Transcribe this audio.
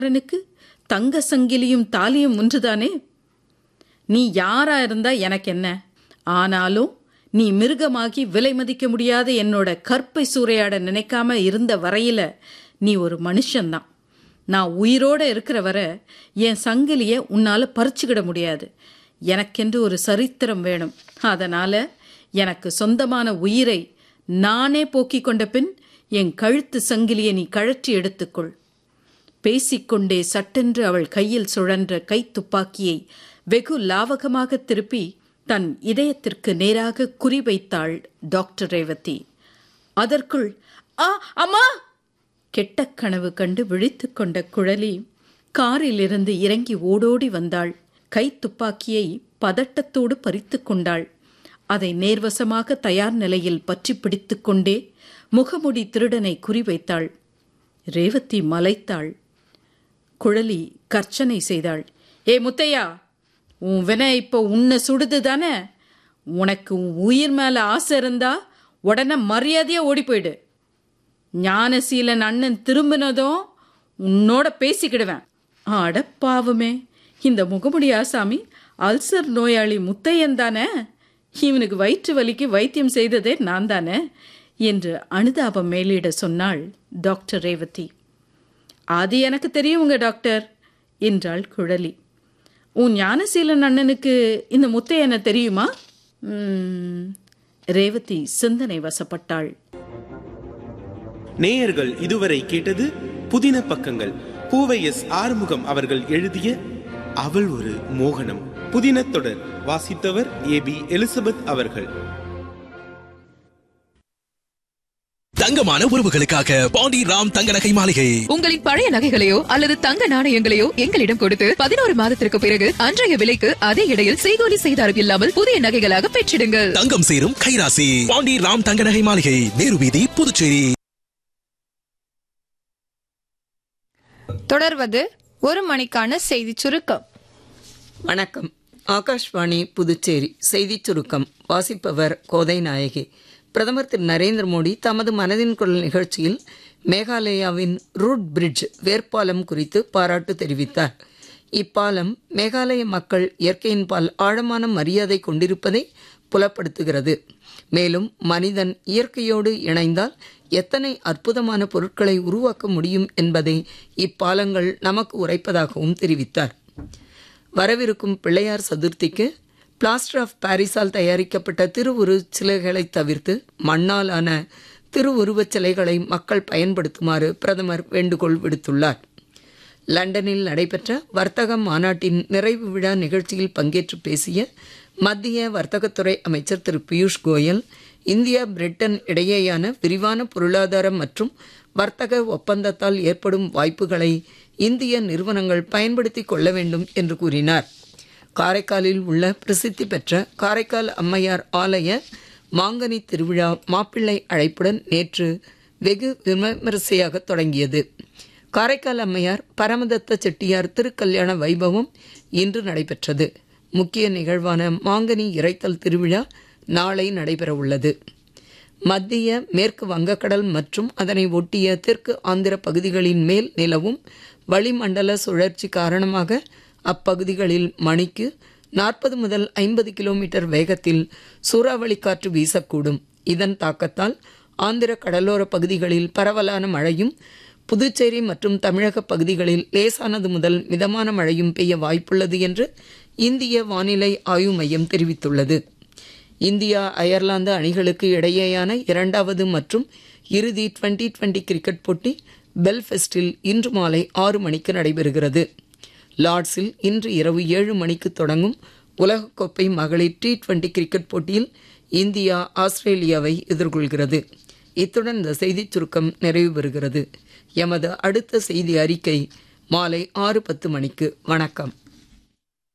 அவனுக்கு தங்க சங்கிலியும் தாலியும் ஒன்றுதானே நீ யாரா இருந்தா எனக்கு என்ன ஆனாலும் நீ மிருகமாகி விலை மதிக்க முடியாத என்னோட கற்பை சூறையாட நினைக்காம இருந்த வரையில நீ ஒரு மனுஷன்தான் நான் உயிரோட இருக்கிற வரை என் சங்கிலிய உன்னால பறிச்சுக்கிட முடியாது எனக்கென்று ஒரு சரித்திரம் வேணும் அதனால எனக்கு சொந்தமான உயிரை நானே போக்கிக் கொண்ட பின் என் கழுத்து சங்கிலியை நீ கழற்றி எடுத்துக்கொள் பேசிக்கொண்டே சட்டென்று அவள் கையில் சுழன்ற கைத்துப்பாக்கியை வெகு லாவகமாக திருப்பி தன் இதயத்திற்கு நேராக குறிவைத்தாள் டாக்டர் ரேவதி அதற்குள் ஆ அம்மா கெட்ட கனவு கண்டு விழித்துக் கொண்ட குழலி காரிலிருந்து இறங்கி ஓடோடி வந்தாள் கைத்துப்பாக்கியை பதட்டத்தோடு பறித்து கொண்டாள் அதை நேர்வசமாக தயார் நிலையில் பற்றி பிடித்துக்கொண்டே முகமுடி திருடனை குறிவைத்தாள் ரேவதி மலைத்தாள் குழலி கர்ச்சனை செய்தாள் ஏ முத்தையா உன் வினை இப்போ உன்னை சுடுது தானே உனக்கு உன் உயிர் மேல ஆசை இருந்தா உடனே மரியாதையா ஓடி போயிடு ஞானசீலன் அண்ணன் திரும்பினதும் உன்னோட பேசிக்கிடுவேன் அடப்பாவுமே இந்த முகமுடி ஆசாமி அல்சர் நோயாளி முத்தையன் தானே இவனுக்கு வயிற்று வலிக்கு வைத்தியம் செய்ததே நான் தானே என்று அனுதாபம் மேலிட சொன்னாள் டாக்டர் ரேவதி அது எனக்கு தெரியுங்க டாக்டர் என்றாள் குழலி உன் ஞானசீலன் அண்ணனுக்கு இந்த முத்தையனை தெரியுமா ம், ரேவதி சிந்தனை வசப்பட்டாள் நேயர்கள் இதுவரை கேட்டது புதின பக்கங்கள் பூவை எஸ் ஆறுமுகம் அவர்கள் எழுதிய அவள் ஒரு மோகனம் புதின தொடர் வாசித்தவர் ஏ பி எலிசபெத் அவர்கள் தங்கமான உறவுகளுக்காக பாண்டி ராம் தங்க நகை மாளிகை உங்களின் பழைய நகைகளையோ அல்லது தங்க நாணயங்களையோ எங்களிடம் கொடுத்து பதினோரு மாதத்திற்கு பிறகு அன்றைய விலைக்கு அதே இடையில் செய்கூலி செய்தாரம் இல்லாமல் புதிய நகைகளாக பெற்றிடுங்கள் தங்கம் சேரும் கைராசி பாண்டி ராம் தங்க நகை மாளிகை நேரு வீதி புதுச்சேரி தொடர்வது ஒரு மணிக்கான செய்தி சுருக்கம் வணக்கம் ஆகாஷ்வாணி புதுச்சேரி செய்திச் சுருக்கம் வாசிப்பவர் கோதை நாயகி பிரதமர் திரு நரேந்திர மோடி தமது மனதின் குரல் நிகழ்ச்சியில் மேகாலயாவின் ரூட் பிரிட்ஜ் வேர்ப்பாலம் குறித்து பாராட்டு தெரிவித்தார் இப்பாலம் மேகாலய மக்கள் இயற்கையின் பால் ஆழமான மரியாதை கொண்டிருப்பதை புலப்படுத்துகிறது மேலும் மனிதன் இயற்கையோடு இணைந்தால் எத்தனை அற்புதமான பொருட்களை உருவாக்க முடியும் என்பதை இப்பாலங்கள் நமக்கு உரைப்பதாகவும் தெரிவித்தார் வரவிருக்கும் பிள்ளையார் சதுர்த்திக்கு பிளாஸ்டர் ஆஃப் பாரிஸால் தயாரிக்கப்பட்ட திருவுரு சிலைகளை தவிர்த்து மண்ணாலான திருவுருவச் சிலைகளை மக்கள் பயன்படுத்துமாறு பிரதமர் வேண்டுகோள் விடுத்துள்ளார் லண்டனில் நடைபெற்ற வர்த்தக மாநாட்டின் நிறைவு விழா நிகழ்ச்சியில் பங்கேற்று பேசிய மத்திய வர்த்தகத்துறை அமைச்சர் திரு பியூஷ் கோயல் இந்தியா பிரிட்டன் இடையேயான விரிவான பொருளாதார மற்றும் வர்த்தக ஒப்பந்தத்தால் ஏற்படும் வாய்ப்புகளை இந்திய நிறுவனங்கள் பயன்படுத்திக் கொள்ள வேண்டும் என்று கூறினார் காரைக்காலில் உள்ள பிரசித்தி பெற்ற காரைக்கால் அம்மையார் ஆலய மாங்கனி திருவிழா மாப்பிள்ளை அழைப்புடன் நேற்று வெகு விமரிசையாக தொடங்கியது காரைக்கால் அம்மையார் பரமதத்த செட்டியார் திருக்கல்யாண வைபவம் இன்று நடைபெற்றது முக்கிய நிகழ்வான மாங்கனி இறைத்தல் திருவிழா நாளை நடைபெறவுள்ளது மத்திய மேற்கு வங்கக்கடல் மற்றும் அதனை ஒட்டிய தெற்கு ஆந்திர பகுதிகளின் மேல் நிலவும் வளிமண்டல சுழற்சி காரணமாக அப்பகுதிகளில் மணிக்கு நாற்பது முதல் ஐம்பது கிலோமீட்டர் வேகத்தில் சூறாவளி காற்று வீசக்கூடும் இதன் தாக்கத்தால் ஆந்திர கடலோர பகுதிகளில் பரவலான மழையும் புதுச்சேரி மற்றும் தமிழக பகுதிகளில் லேசானது முதல் மிதமான மழையும் பெய்ய வாய்ப்புள்ளது என்று இந்திய வானிலை ஆய்வு மையம் தெரிவித்துள்ளது இந்தியா அயர்லாந்து அணிகளுக்கு இடையேயான இரண்டாவது மற்றும் இறுதி டுவெண்டி டுவெண்டி கிரிக்கெட் போட்டி பெல்ஃபெஸ்டில் இன்று மாலை ஆறு மணிக்கு நடைபெறுகிறது லார்ட்ஸில் இன்று இரவு ஏழு மணிக்கு தொடங்கும் உலகக்கோப்பை மகளிர் டி டுவெண்டி கிரிக்கெட் போட்டியில் இந்தியா ஆஸ்திரேலியாவை எதிர்கொள்கிறது இத்துடன் இந்த செய்திச் சுருக்கம் நிறைவு பெறுகிறது எமது அடுத்த செய்தி அறிக்கை மாலை ஆறு பத்து மணிக்கு வணக்கம்